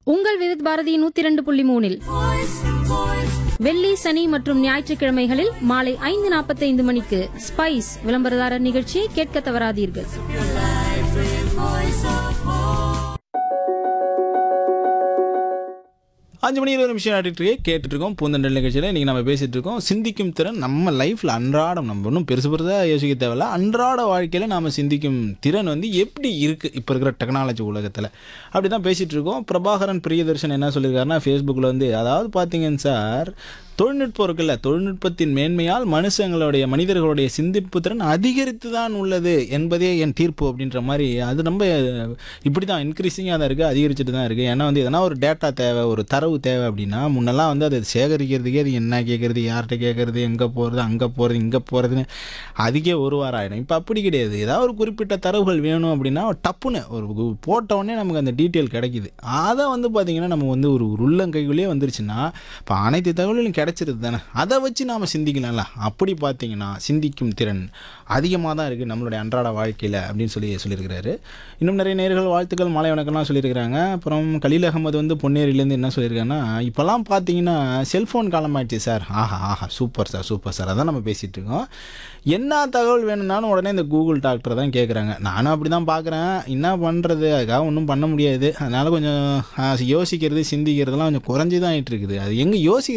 உங்கள் விவித் பாரதி நூத்தி இரண்டு புள்ளி மூணில் வெள்ளி சனி மற்றும் ஞாயிற்றுக்கிழமைகளில் மாலை ஐந்து நாற்பத்தைந்து மணிக்கு ஸ்பைஸ் விளம்பரதாரர் நிகழ்ச்சியை கேட்க தவறாதீர்கள் அஞ்சு மணி இருபது நிமிஷம் ஆடிட்டு இருக்கே கேட்டுட்டு இருக்கோம் பூந்தண்டல் நிகழ்ச்சியில் இன்றைக்கி நம்ம பேசிகிட்டு இருக்கோம் சிந்திக்கும் திறன் நம்ம லைஃப்பில் அன்றாடம் நம்ம ஒன்றும் பெருசு பெருசாக யோசிக்க தேவையில்ல அன்றாட வாழ்க்கையில் நாம் சிந்திக்கும் திறன் வந்து எப்படி இருக்குது இப்போ இருக்கிற டெக்னாலஜி உலகத்தில் அப்படி தான் பேசிகிட்டு இருக்கோம் பிரபாகரன் பிரியதர்ஷன் என்ன சொல்லியிருக்காருன்னா ஃபேஸ்புக்கில் வந்து அதாவது பார்த்தீங்கன்னு சார் தொழில்நுட்பம் இருக்குல்ல தொழில்நுட்பத்தின் மேன்மையால் மனுஷங்களுடைய மனிதர்களுடைய சிந்திப்பு திறன் அதிகரித்து தான் உள்ளது என்பதே என் தீர்ப்பு அப்படின்ற மாதிரி அது ரொம்ப இப்படி தான் இன்க்ரீஸிங்காக தான் இருக்குது அதிகரிச்சுட்டு தான் இருக்குது ஏன்னா வந்து எதனா ஒரு டேட்டா தேவை ஒரு தரவு தேவை அப்படின்னா முன்னெல்லாம் வந்து அதை சேகரிக்கிறதுக்கே அது என்ன கேட்குறது யார்கிட்ட கேட்குறது எங்கே போகிறது அங்கே போகிறது இங்கே போகிறதுன்னு அதுக்கே ஒரு வாரம் ஆகிடும் இப்போ அப்படி கிடையாது ஏதாவது ஒரு குறிப்பிட்ட தரவுகள் வேணும் அப்படின்னா டப்புன்னு ஒரு கு- போட்ட உடனே நமக்கு அந்த டீட்டெயில் கிடைக்குது அதை வந்து பார்த்திங்கன்னா நம்ம வந்து ஒரு ஒரு உள்ளங்கைக்குள்ளேயே வந்துருச்சுன்னா இப்போ அனைத்து தகவல்களும் கிடைச்சிருது தானே அதை வச்சு நாம் சிந்திக்கலாம்ல அப்படி பார்த்தீங்கன்னா சிந்திக்கும் திறன் அதிகமாக தான் இருக்குது நம்மளுடைய அன்றாட வாழ்க்கையில் அப்படின்னு சொல்லி சொல்லியிருக்கிறாரு இன்னும் நிறைய நேர்கள் வாழ்த்துக்கள் மாலை வணக்கம்லாம் சொல்லியிருக்கிறாங்க அப்புறம் கலீல் அகமது வந்து பொன்னேரியிலேருந்து என்ன சொல்லியிருக்காங்கன்னா இப்போல்லாம் பார்த்தீங்கன்னா செல்ஃபோன் காலமாயிடுச்சு சார் ஆஹா ஆஹா சூப்பர் சார் சூப்பர் சார் அதான் நம்ம பேசிகிட்டு இருக்கோம் என்ன தகவல் வேணும்னாலும் உடனே இந்த கூகுள் டாக்டர் தான் கேட்குறாங்க நானும் அப்படி தான் பார்க்குறேன் என்ன பண்ணுறது அதுக்காக ஒன்றும் பண்ண முடியாது அதனால் கொஞ்சம் ஆ, யோசிக்கிறது சிந்திக்கிறதுலாம் கொஞ்சம் குறைஞ்சி தான் ஆயிட்டு இருக்குது அது எங்கே யோசிக்கிறது